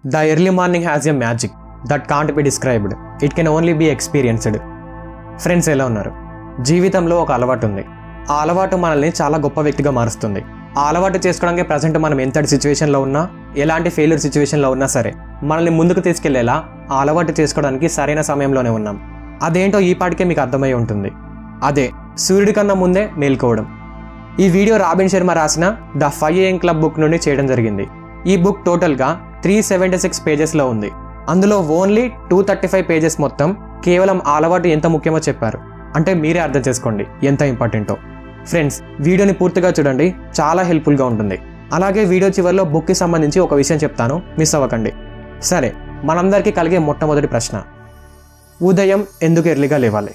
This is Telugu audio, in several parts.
The early morning has a magic that can't be described it can only be experienced friends ఎలా ఉన్నారు జీవితంలో ఒక అలవాటు ఉంది ఆ అలవాటు మనల్ని చాలా గొప్ప వ్యక్తిగా మారుస్తుంది ఆ అలవాటు చేసుకోవడానికి ప్రజెంట్ మనం ఎంతటి సిచ్యువేషన్లో ఉన్నా ఎలాంటి ఫెయిల్యూర్ సిచ్యువేషన్లో ఉన్నా సరే మనల్ని ముందుకు తీసుకెళ్లేలా ఆ అలవాటు చేసుకోవడానికి సరైన సమయంలోనే ఉన్నాం అదేంటో ఈ పాటికే మీకు అర్థమై ఉంటుంది అదే సూర్యుడి కన్నా ముందే మేల్కోవడం ఈ వీడియో రాబిన్ శర్మ రాసిన the five AM club book నుండి చేయడం జరిగింది ఈ బుక్ టోటల్గా త్రీ సెవెంటీ సిక్స్ పేజెస్లో ఉంది అందులో only two thirty five pages మొత్తం కేవలం ఆ అలవాటు ఎంత ముఖ్యమో చెప్పారు అంటే మీరే అర్థం చేసుకోండి ఎంత ఇంపార్టెంటో ఫ్రెండ్స్ వీడియోని పూర్తిగా చూడండి చాలా హెల్ప్ఫుల్గా ఉంటుంది అలాగే వీడియో చివరిలో బుక్కి సంబంధించి ఒక విషయం చెప్తాను మిస్ అవ్వకండి సరే మనందరికీ కలిగే మొట్టమొదటి ప్రశ్న ఉదయం ఎందుకు ఎర్లీగా లేవాలి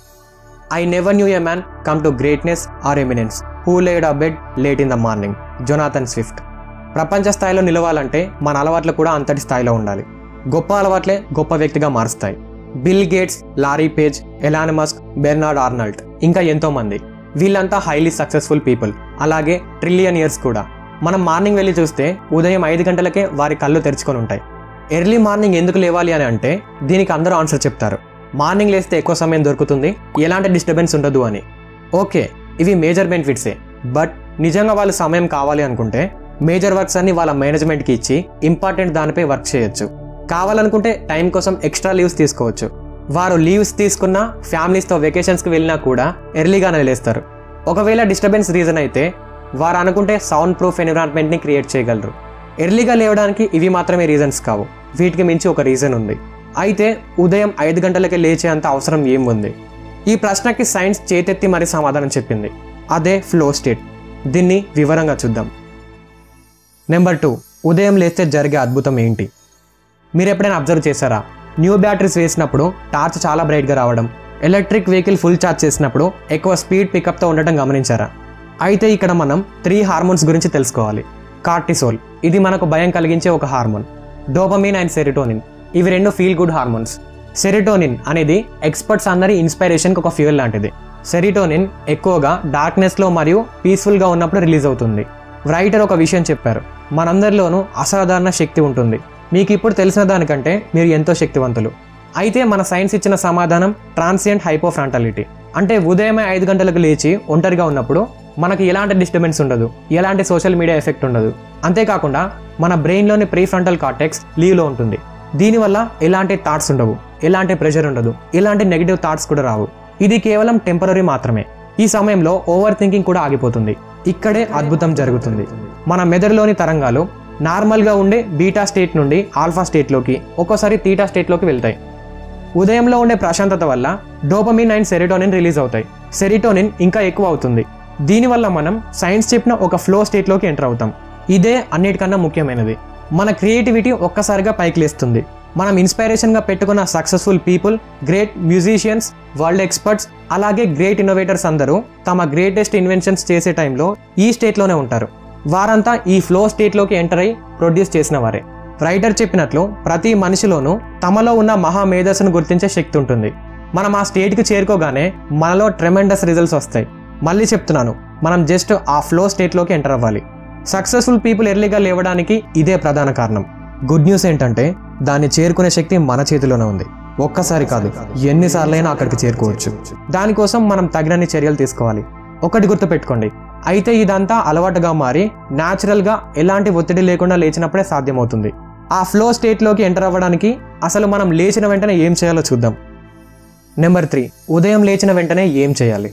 I never knew a man come to greatness or eminence who laid a bed late in the morning Jonathan Swift ప్రపంచ స్థాయిలో నిలవాలంటే మన అలవాట్లు కూడా అంతటి స్థాయిలో ఉండాలి గొప్ప అలవాట్లే గొప్ప వ్యక్తిగా మారుస్తాయి Bill Gates Larry Page Elon Musk Bernard Arnault ఇంకా ఎంతో మంది వీళ్ళంతా హైలీ సక్సెస్ఫుల్ పీపుల్ అలాగే ట్రిలియన్ ఇయర్స్ కూడా మనం మార్నింగ్ వెళ్ళి చూస్తే ఉదయం ఐదు గంటలకే వారి కళ్ళు తెరుచుకొని ఉంటాయి ఎర్లీ మార్నింగ్ ఎందుకు లేవాలి అని అంటే దీనికి అందరూ ఆన్సర్ చెప్తారు మార్నింగ్ లేస్తే ఎక్కువ సమయం దొరుకుతుంది ఎలాంటి డిస్టర్బెన్స్ ఉండదు అని ఓకే ఇవి మేజర్ బెనిఫిట్సే బట్ నిజంగా వాళ్ళు సమయం కావాలి అనుకుంటే మేజర్ వర్క్స్ అన్ని వాళ్ళ మేనేజ్మెంట్కి ఇచ్చి ఇంపార్టెంట్ దానిపై వర్క్ చేయొచ్చు కావాలనుకుంటే టైం కోసం ఎక్స్ట్రా లీవ్స్ తీసుకోవచ్చు వారు లీవ్స్ తీసుకున్న ఫ్యామిలీస్తో వెకేషన్స్కి వెళ్ళినా కూడా ఎర్లీగానే లేస్తారు ఒకవేళ డిస్టర్బెన్స్ రీజన్ అయితే వారు అనుకుంటే సౌండ్ ప్రూఫ్ ఎన్విరాన్మెంట్ని క్రియేట్ చేయగలరు ఎర్లీగా లేవడానికి ఇవి మాత్రమే రీజన్స్ కావు వీటికి మించి ఒక రీజన్ ఉంది అయితే ఉదయం ఐదు గంటలకి లేచేంత అవసరం ఏం ఉంది ఈ ప్రశ్నకి సైన్స్ చేతెత్తి మరీ సమాధానం చెప్పింది అదే ఫ్లో స్టేట్ దీన్ని వివరంగా చూద్దాం నెంబర్ టూ ఉదయం లేస్తే జరిగే అద్భుతం ఏంటి మీరు ఎప్పుడైనా అబ్జర్వ్ చేశారా న్యూ బ్యాటరీస్ వేసినప్పుడు టార్చ్ చాలా బ్రైట్గా రావడం ఎలక్ట్రిక్ వెహికల్ ఫుల్ ఛార్జ్ చేసినప్పుడు ఎక్కువ స్పీడ్ పికప్తో ఉండటం గమనించారా అయితే ఇక్కడ మనం త్రీ హార్మోన్స్ గురించి తెలుసుకోవాలి కార్టిసోల్ ఇది మనకు భయం కలిగించే ఒక హార్మోన్ డోపమిన్ అండ్ సెరిటోనిన్ ఇవి రెండు ఫీల్ గుడ్ హార్మోన్స్ సెరిటోనిన్ అనేది ఎక్స్పర్ట్స్ అందరి ఇన్స్పైరేషన్కి ఒక ఫ్యూయల్ లాంటిది సెరిటోనిన్ ఎక్కువగా డార్క్నెస్లో మరియు పీస్ఫుల్గా ఉన్నప్పుడు రిలీజ్ అవుతుంది రైటర్ ఒక విషయం చెప్పారు మనందరిలోనూ అసాధారణ శక్తి ఉంటుంది మీకు ఇప్పుడు తెలిసిన దానికంటే మీరు ఎంతో శక్తివంతులు అయితే మన సైన్స్ ఇచ్చిన సమాధానం ట్రాన్సియంట్ హైపోఫ్రాంటాలిటీ అంటే ఉదయమే ఐదు గంటలకు లేచి ఒంటరిగా ఉన్నప్పుడు మనకి ఎలాంటి డిస్టర్బెన్స్ ఉండదు ఎలాంటి సోషల్ మీడియా ఎఫెక్ట్ ఉండదు అంతేకాకుండా మన బ్రెయిన్లోని ప్రీ ఫ్రంటల్ కార్టెక్స్ లీవ్లో ఉంటుంది దీనివల్ల ఎలాంటి థాట్స్ ఉండవు ఎలాంటి ప్రెషర్ ఉండదు ఎలాంటి నెగిటివ్ థాట్స్ కూడా రావు ఇది కేవలం టెంపరీ మాత్రమే ఈ సమయంలో ఓవర్ థింకింగ్ కూడా ఆగిపోతుంది ఇక్కడే అద్భుతం జరుగుతుంది మన మెదడులోని తరంగాలు నార్మల్గా ఉండే బీటా స్టేట్ నుండి ఆల్ఫా స్టేట్లోకి ఒక్కోసారి తీటా స్టేట్లోకి వెళ్తాయి ఉదయంలో ఉండే ప్రశాంతత వల్ల డోపమిన్ అండ్ సెరిటోనిన్ రిలీజ్ అవుతాయి సెరిటోనిన్ ఇంకా ఎక్కువ అవుతుంది దీనివల్ల మనం సైన్స్ చెప్పిన ఒక ఫ్లో స్టేట్లోకి ఎంటర్ అవుతాం ఇదే అన్నిటికన్నా ముఖ్యమైనది మన క్రియేటివిటీ ఒక్కసారిగా పైకి లేస్తుంది మనం ఇన్స్పైరేషన్గా పెట్టుకున్న successful people great musicians world experts అలాగే గ్రేట్ ఇన్నోవేటర్స్ అందరూ తమ గ్రేటెస్ట్ ఇన్వెన్షన్స్ చేసే టైంలో ఈ స్టేట్లోనే ఉంటారు వారంతా ఈ ఫ్లో స్టేట్లోకి ఎంటర్ అయి ప్రొడ్యూస్ చేసిన వారే రైటర్ చెప్పినట్లు ప్రతి మనిషిలోనూ తమలో ఉన్న మహా మేధస్సును గుర్తించే శక్తి ఉంటుంది మనం ఆ స్టేట్కి చేరుకోగానే మనలో ట్రెమెండస్ రిజల్ట్స్ వస్తాయి మళ్ళీ చెప్తున్నాను మనం జస్ట్ ఆ ఫ్లో స్టేట్లోకి ఎంటర్ అవ్వాలి సక్సెస్ఫుల్ పీపుల్ ఎర్లీగా లేవడానికి ఇదే ప్రధాన కారణం గుడ్ న్యూస్ ఏంటంటే దాన్ని చేరుకునే శక్తి మన చేతిలోనే ఉంది ఒక్కసారి కాదు ఎన్నిసార్లైనా అక్కడికి చేరుకోవచ్చు దానికోసం మనం తగినన్ని చర్యలు తీసుకోవాలి ఒకటి గుర్తుపెట్టుకోండి అయితే ఇదంతా అలవాటుగా మారి న్యాచురల్గా ఎలాంటి ఒత్తిడి లేకుండా లేచినప్పుడే సాధ్యమవుతుంది ఆ ఫ్లో స్టేట్లోకి ఎంటర్ అవ్వడానికి అసలు మనం లేచిన వెంటనే ఏం చేయాలో చూద్దాం నెంబర్ త్రీ ఉదయం లేచిన వెంటనే ఏం చేయాలి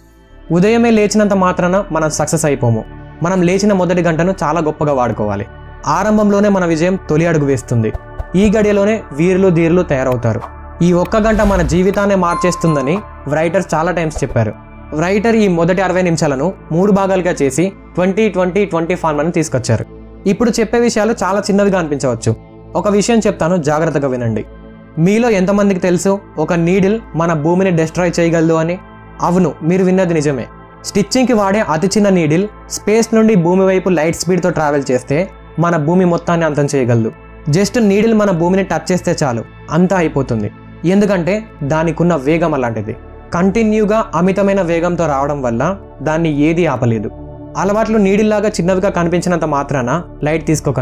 ఉదయమే లేచినంత మాత్రాన మనం సక్సెస్ అయిపోము మనం లేచిన మొదటి గంటను చాలా గొప్పగా వాడుకోవాలి ఆరంభంలోనే మన విజయం తొలి అడుగు వేస్తుంది ఈ గడియలోనే వీరులు ధీరులు తయారవుతారు ఈ ఒక్క గంట మన జీవితాన్ని మార్చేస్తుందని రైటర్స్ చాలా టైమ్స్ చెప్పారు రైటర్ ఈ మొదటి అరవై నిమిషాలను మూడు భాగాలుగా చేసి ట్వంటీ ట్వంటీ ట్వంటీ ఫార్మ్లను తీసుకొచ్చారు ఇప్పుడు చెప్పే విషయాలు చాలా చిన్నవిగా అనిపించవచ్చు ఒక విషయం చెప్తాను జాగ్రత్తగా వినండి మీలో ఎంతమందికి తెలుసు ఒక నీడిల్ మన భూమిని డిస్ట్రాయ్ చేయగలదు అని అవును మీరు విన్నది నిజమే స్టిచ్చింగ్కి వాడే అతి చిన్న నీడిల్ స్పేస్ నుండి భూమి వైపు లైట్ స్పీడ్తో ట్రావెల్ చేస్తే మన భూమి మొత్తాన్ని అంతం చేయగలదు జస్ట్ నీడిల్ మన భూమిని టచ్ చేస్తే చాలు అంతా అయిపోతుంది ఎందుకంటే దానికున్న వేగం అలాంటిది కంటిన్యూగా అమితమైన వేగంతో రావడం వల్ల దాన్ని ఏది ఆపలేదు అలవాట్లు నీడిల్లాగా చిన్నవిగా కనిపించినంత మాత్రాన లైట్ తీసుకోకండి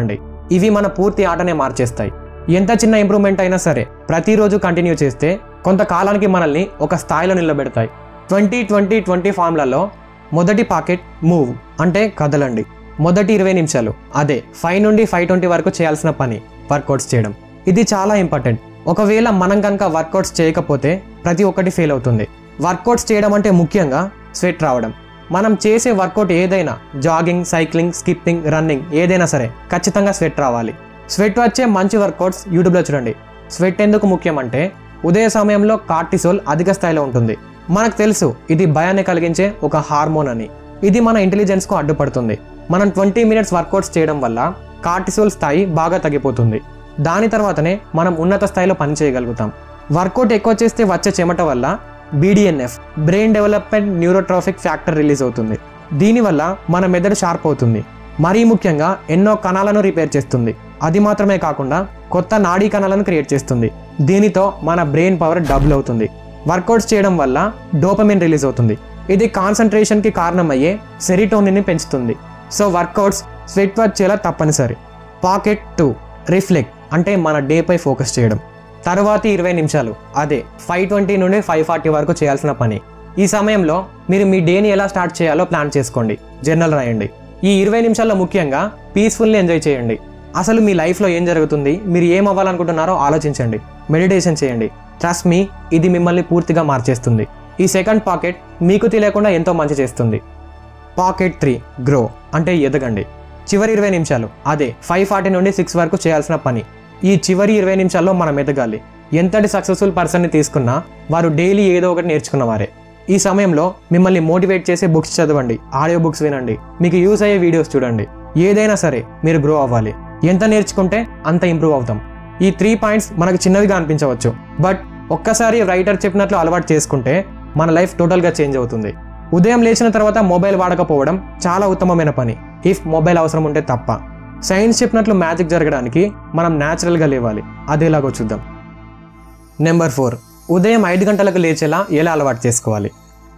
ఇవి మన పూర్తి ఆటనే మార్చేస్తాయి ఎంత చిన్న ఇంప్రూవ్మెంట్ అయినా సరే ప్రతిరోజు కంటిన్యూ చేస్తే కొంతకాలానికి మనల్ని ఒక స్థాయిలో నిలబెడతాయి ట్వంటీ ట్వంటీ ట్వంటీ ఫామ్లలో మొదటి పాకెట్ మూవ్ అంటే కదలండి మొదటి ఇరవై నిమిషాలు అదే ఫైవ్ నుండి ఫైవ్ ట్వంటీ వరకు చేయాల్సిన పని వర్కౌట్స్ చేయడం ఇది చాలా ఇంపార్టెంట్ ఒకవేళ మనం కనుక వర్కౌట్స్ చేయకపోతే ప్రతి ఒక్కటి ఫెయిల్ అవుతుంది వర్కౌట్స్ చేయడం అంటే ముఖ్యంగా స్వెట్ రావడం మనం చేసే వర్కౌట్ ఏదైనా జాగింగ్ సైక్లింగ్ స్కిప్పింగ్ రన్నింగ్ ఏదైనా సరే ఖచ్చితంగా స్వెట్ రావాలి స్వెట్ వచ్చే మంచి వర్కౌట్స్ యూట్యూబ్లో చూడండి స్వెట్ ఎందుకు ముఖ్యం అంటే ఉదయ సమయంలో కార్టిసోల్ అధిక స్థాయిలో ఉంటుంది మనకు తెలుసు ఇది భయాన్ని కలిగించే ఒక హార్మోన్ అని ఇది మన ఇంటెలిజెన్స్కు అడ్డుపడుతుంది మనం ట్వంటీ మినిట్స్ వర్కౌట్స్ చేయడం వల్ల కార్టిసోల్ స్థాయి బాగా తగ్గిపోతుంది దాని తర్వాతనే మనం ఉన్నత స్థాయిలో పని చేయగలుగుతాం వర్కౌట్ ఎక్కువ చేస్తే వచ్చే చెమట వల్ల BDNF brain development neurotrophic factor release అవుతుంది దీనివల్ల మన మెదడు షార్ప్ అవుతుంది మరీ ముఖ్యంగా ఎన్నో కణాలను రిపేర్ చేస్తుంది అది మాత్రమే కాకుండా కొత్త నాడీ కణాలను క్రియేట్ చేస్తుంది దీనితో మన బ్రెయిన్ పవర్ డబుల్ అవుతుంది వర్కౌట్స్ చేయడం వల్ల డోపమిన్ రిలీజ్ అవుతుంది ఇది కాన్సన్ట్రేషన్కి కారణమయ్యే సెరిటోనిని పెంచుతుంది సో వర్కౌట్స్ స్వెట్ వచ్చేలా తప్పనిసరి పాకెట్ టూ రిఫ్లెక్ట్ అంటే మన డేపై ఫోకస్ చేయడం తరువాతి ఇరవై నిమిషాలు అదే ఫైవ్ ట్వంటీ నుండి ఫైవ్ ఫార్టీ వరకు చేయాల్సిన పని ఈ సమయంలో మీరు మీ డేని ఎలా స్టార్ట్ చేయాలో ప్లాన్ చేసుకోండి జర్నల్ రాయండి ఈ ఇరవై నిమిషాల్లో ముఖ్యంగా పీస్ఫుల్లీ ఎంజాయ్ చేయండి అసలు మీ లైఫ్లో ఏం జరుగుతుంది మీరు ఏం అవ్వాలనుకుంటున్నారో ఆలోచించండి మెడిటేషన్ చేయండి ట్రస్ట్ మీ ఇది మిమ్మల్ని పూర్తిగా మార్చేస్తుంది ఈ సెకండ్ పాకెట్ మీకు తెలియకుండా ఎంతో మంచి చేస్తుంది పాకెట్ త్రీ గ్రో అంటే ఎదగండి చివరి ఇరవై నిమిషాలు అదే ఫైవ్ ఫార్టీ నుండి సిక్స్ వరకు చేయాల్సిన పని ఈ చివరి ఇరవై నిమిషాల్లో మనం ఎదగాలి ఎంతటి సక్సెస్ఫుల్ పర్సన్ని తీసుకున్నా వారు డైలీ ఏదో ఒకటి నేర్చుకున్నవారే ఈ సమయంలో మిమ్మల్ని మోటివేట్ చేసే బుక్స్ చదవండి ఆడియో బుక్స్ వినండి మీకు యూస్ అయ్యే వీడియోస్ చూడండి ఏదైనా సరే మీరు గ్రో అవ్వాలి ఎంత నేర్చుకుంటే అంత ఇంప్రూవ్ అవుతాం ఈ త్రీ పాయింట్స్ మనకు చిన్నవిగా అనిపించవచ్చు బట్ ఒక్కసారి రైటర్ చెప్పినట్లు అలవాటు చేసుకుంటే మన లైఫ్ టోటల్గా చేంజ్ అవుతుంది ఉదయం లేచిన తర్వాత మొబైల్ వాడకపోవడం చాలా ఉత్తమమైన పని ఇఫ్ మొబైల్ అవసరం ఉంటే తప్ప సైన్స్ చెప్పినట్లు మ్యాజిక్ జరగడానికి మనం న్యాచురల్గా లేవాలి అది ఎలాగో చూద్దాం నెంబర్ ఫోర్ ఉదయం ఐదు గంటలకు లేచేలా ఎలా అలవాటు చేసుకోవాలి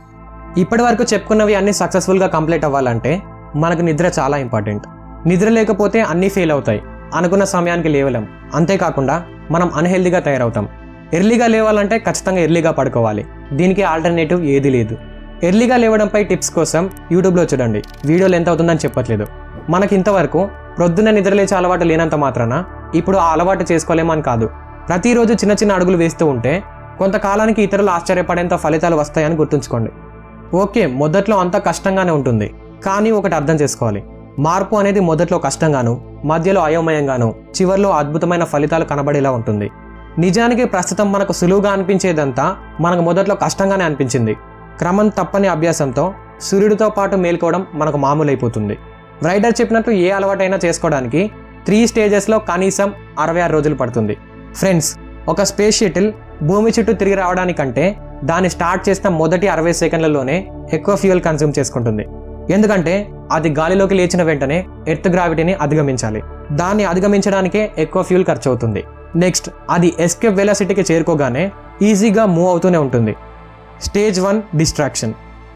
ఇప్పటి వరకు చెప్పుకున్నవి అన్ని సక్సెస్ఫుల్గా కంప్లీట్ అవ్వాలంటే మనకు నిద్ర చాలా ఇంపార్టెంట్ నిద్ర లేకపోతే అన్నీ ఫెయిల్ అవుతాయి అనుకున్న సమయానికి లేవలేం అంతేకాకుండా మనం అన్హెల్దీగా తయారవుతాం ఎర్లీగా లేవాలంటే ఖచ్చితంగా ఎర్లీగా పడుకోవాలి దీనికి ఆల్టర్నేటివ్ ఏది లేదు ఎర్లీగా లేవడంపై టిప్స్ కోసం యూట్యూబ్లో చూడండి వీడియోలు ఎంత అవుతుందని చెప్పట్లేదు మనకి ఇంతవరకు ప్రొద్దున నిద్రలేచే అలవాటు లేనంత మాత్రాన ఇప్పుడు ఆ అలవాటు చేసుకోలేమని కాదు ప్రతిరోజు చిన్న చిన్న అడుగులు వేస్తూ ఉంటే కొంతకాలానికి ఇతరులు ఆశ్చర్యపడేంత ఫలితాలు వస్తాయని గుర్తుంచుకోండి ఓకే మొదట్లో అంత కష్టంగానే ఉంటుంది కానీ ఒకటి అర్థం చేసుకోవాలి మార్పు అనేది మొదట్లో కష్టంగాను మధ్యలో అయోమయంగాను చివర్లో అద్భుతమైన ఫలితాలు కనబడేలా ఉంటుంది నిజానికి ప్రస్తుతం మనకు సులువుగా అనిపించేదంతా మనకు మొదట్లో కష్టంగానే అనిపించింది క్రమం తప్పని అభ్యాసంతో సూర్యుడితో పాటు మేల్కోవడం మనకు మామూలైపోతుంది రైడర్ చెప్పినట్టు ఏ అలవాటైనా చేసుకోవడానికి త్రీ స్టేజెస్లో కనీసం అరవై ఆరు రోజులు పడుతుంది ఫ్రెండ్స్ ఒక స్పేస్ షటిల్ భూమి చుట్టూ తిరిగి రావడానికంటే దాన్ని స్టార్ట్ చేసిన మొదటి అరవై సెకండ్లలోనే ఎక్కువ ఫ్యూయల్ కన్జ్యూమ్ చేసుకుంటుంది ఎందుకంటే అది గాలిలోకి లేచిన వెంటనే ఎర్త్ గ్రావిటీని అధిగమించాలి దాన్ని అధిగమించడానికే ఎక్కువ ఫ్యూల్ ఖర్చు అవుతుంది నెక్స్ట్ అది ఎస్కేప్ వెలాసిటీకి చేరుకోగానే ఈజీగా మూవ్ అవుతూనే ఉంటుంది స్టేజ్ వన్ డిస్ట్రాక్షన్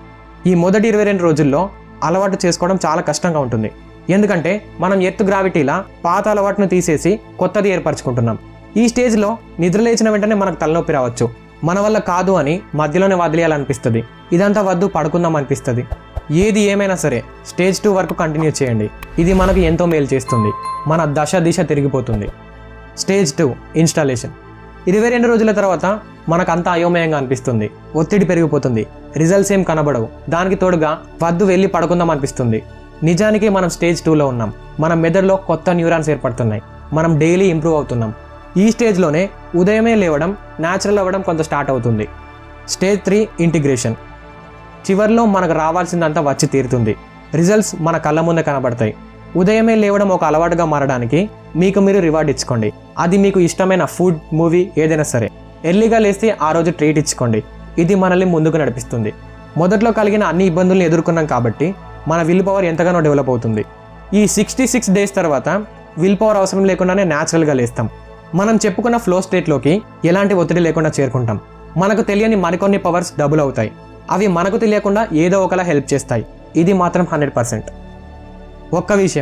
ఈ మొదటి ఇరవై రెండు రోజుల్లో అలవాటు చేసుకోవడం చాలా కష్టంగా ఉంటుంది ఎందుకంటే మనం ఎర్త్ గ్రావిటీలా పాత అలవాటును తీసేసి కొత్తది ఏర్పరచుకుంటున్నాం ఈ స్టేజ్లో నిద్ర లేచిన వెంటనే మనకు తలనొప్పి రావచ్చు మన వల్ల కాదు అని మధ్యలోనే వదిలేయాలనిపిస్తుంది ఇదంతా వద్దు పడుకుందాం అనిపిస్తుంది ఏది ఏమైనా సరే స్టేజ్ టూ వరకు కంటిన్యూ చేయండి ఇది మనకు ఎంతో మేలు చేస్తుంది మన దశ దిశ తిరిగిపోతుంది స్టేజ్ టూ ఇన్స్టాలేషన్ ఇరవై రెండు రోజుల తర్వాత మనకు అంతా అయోమయంగా అనిపిస్తుంది ఒత్తిడి పెరిగిపోతుంది రిజల్ట్స్ ఏం కనబడవు దానికి తోడుగా వద్దు వెళ్ళి పడుకుందాం అనిపిస్తుంది నిజానికి మనం స్టేజ్ టూలో ఉన్నాం మన మెదడులో కొత్త న్యూరాన్స్ ఏర్పడుతున్నాయి మనం డైలీ ఇంప్రూవ్ అవుతున్నాం ఈ స్టేజ్లోనే ఉదయమే లేవడం న్యాచురల్ అవ్వడం కొంత స్టార్ట్ అవుతుంది స్టేజ్ త్రీ ఇంటిగ్రేషన్ చివర్లో మనకు రావాల్సిందంతా వచ్చి తీరుతుంది రిజల్ట్స్ మన కళ్ళ ముందే కనబడతాయి ఉదయమే లేవడం ఒక అలవాటుగా మారడానికి మీకు మీరు రివార్డ్ ఇచ్చుకోండి అది మీకు ఇష్టమైన ఫుడ్ మూవీ ఏదైనా సరే ఎర్లీగా లేస్తే ఆ రోజు ట్రీట్ ఇచ్చుకోండి ఇది మనల్ని ముందుకు నడిపిస్తుంది మొదట్లో కలిగిన అన్ని ఇబ్బందులను ఎదుర్కొన్నాం కాబట్టి మన విల్ పవర్ ఎంతగానో డెవలప్ అవుతుంది ఈ సిక్స్టీ సిక్స్ డేస్ తర్వాత విల్ పవర్ అవసరం లేకుండానే న్యాచురల్గా లేస్తాం మనం చెప్పుకున్న ఫ్లో స్టేట్లోకి ఎలాంటి ఒత్తిడి లేకుండా చేరుకుంటాం మనకు తెలియని మరికొన్ని పవర్స్ డబుల్ అవుతాయి అవి మనకు తెలియకుండా ఏదో ఒకలా హెల్ప్ చేస్తాయి ఇది మాత్రం హండ్రెడ్ పర్సెంట్ ఒక్క విషయం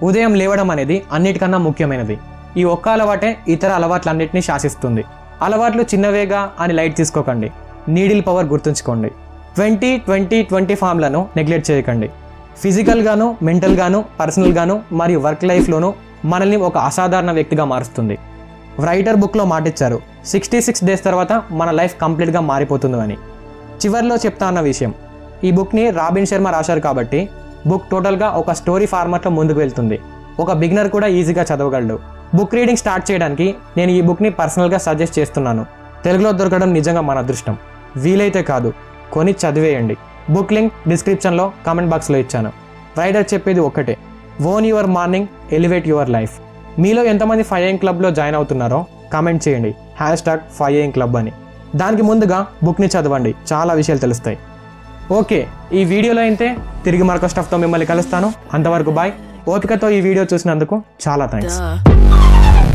ఉదయం లేవడం అనేది అన్నిటికన్నా ముఖ్యమైనది ఈ ఒక్క అలవాటే ఇతర అలవాట్లన్నింటినీ శాసిస్తుంది అలవాట్లు చిన్నవేగా అని లైట్ తీసుకోకండి నీడిల్ పవర్ గుర్తుంచుకోండి ట్వంటీ ట్వంటీ ట్వంటీ ఫామ్లను నెగ్లెక్ట్ చేయకండి ఫిజికల్గాను మెంటల్గాను పర్సనల్గాను మరియు వర్క్ లైఫ్లోనూ మనల్ని ఒక అసాధారణ వ్యక్తిగా మారుస్తుంది రైటర్ బుక్లో మాటిచ్చారు సిక్స్టీ సిక్స్ డేస్ తర్వాత మన లైఫ్ కంప్లీట్గా మారిపోతుంది అని చివర్లో చెప్తా అన్న విషయం ఈ బుక్ని రాబిన్ శర్మ రాశారు కాబట్టి బుక్ టోటల్గా ఒక స్టోరీ ఫార్మాట్లో ముందుకు వెళ్తుంది ఒక బిగినర్ కూడా ఈజీగా చదవగలడు బుక్ రీడింగ్ స్టార్ట్ చేయడానికి నేను ఈ బుక్ని పర్సనల్గా సజెస్ట్ చేస్తున్నాను తెలుగులో దొరకడం నిజంగా మన అదృష్టం వీలైతే కాదు కొని చదివేయండి బుక్ లింక్ డిస్క్రిప్షన్లో కామెంట్ బాక్స్లో ఇచ్చాను రైడర్ చెప్పేది ఒక్కటే own your morning elevate your life మీలో ఎంతమంది ఫైవ్ ఏం క్లబ్లో జాయిన్ అవుతున్నారో కామెంట్ చేయండి hashtag five AM club అని దానికి ముందుగా బుక్ని చదవండి చాలా విషయాలు తెలుస్తాయి ఓకే ఈ వీడియోలో అయితే తిరిగి మరొక స్టఫ్తో మిమ్మల్ని కలుస్తాను అంతవరకు బాయ్ ఓపికతో ఈ వీడియో చూసినందుకు చాలా thanks Duh.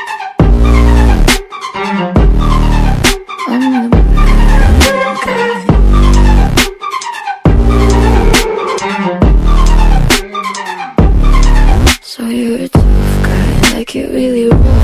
I'm the So you're a tough guy, like it really was.